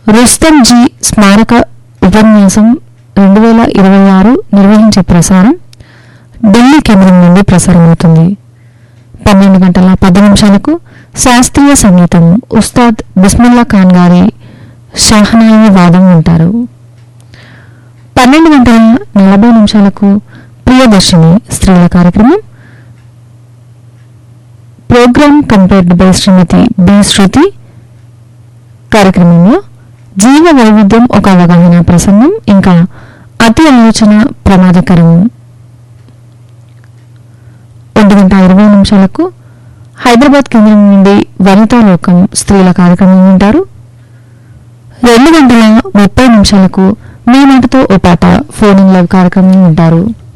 రుస్తం G స్మారక ఉపన్యాసం రెండు వేల ఇరవై ఆరు నిర్వహించే ప్రసారం ఢిల్లీ కేంద్రం నుండి ప్రసారమవుతుంది పన్నెండు గంటల పది నిమిషాలకు శాస్త్రీయ సంగీతం ఉస్తాద్ బిస్మిల్లా ఖాన్ గారి షాహనాయి వాదం వింటారు పన్నెండు గంటల నలభై నిమిషాలకు ప్రియదర్శిని స్త్రీల కార్యక్రమం program compered by Shrimati B Shruti కార్యక్రమంలో జీవ వైవిధ్యం ఒక అవగాహన ప్రసంగం ఇంకా అతి ఆలోచన ప్రమాదకరం ఒంటి గంట ఇరవై నిమిషాలకు హైదరాబాద్ కేంద్రం నుండి వనితా లోకం స్త్రీల కార్యక్రమం వింటారు రెండు గంటల ముప్పై నిమిషాలకు మీ మాటతో ఓ పాట ఫోన్ ఇన్ లైవ్ కార్యక్రమం వింటారు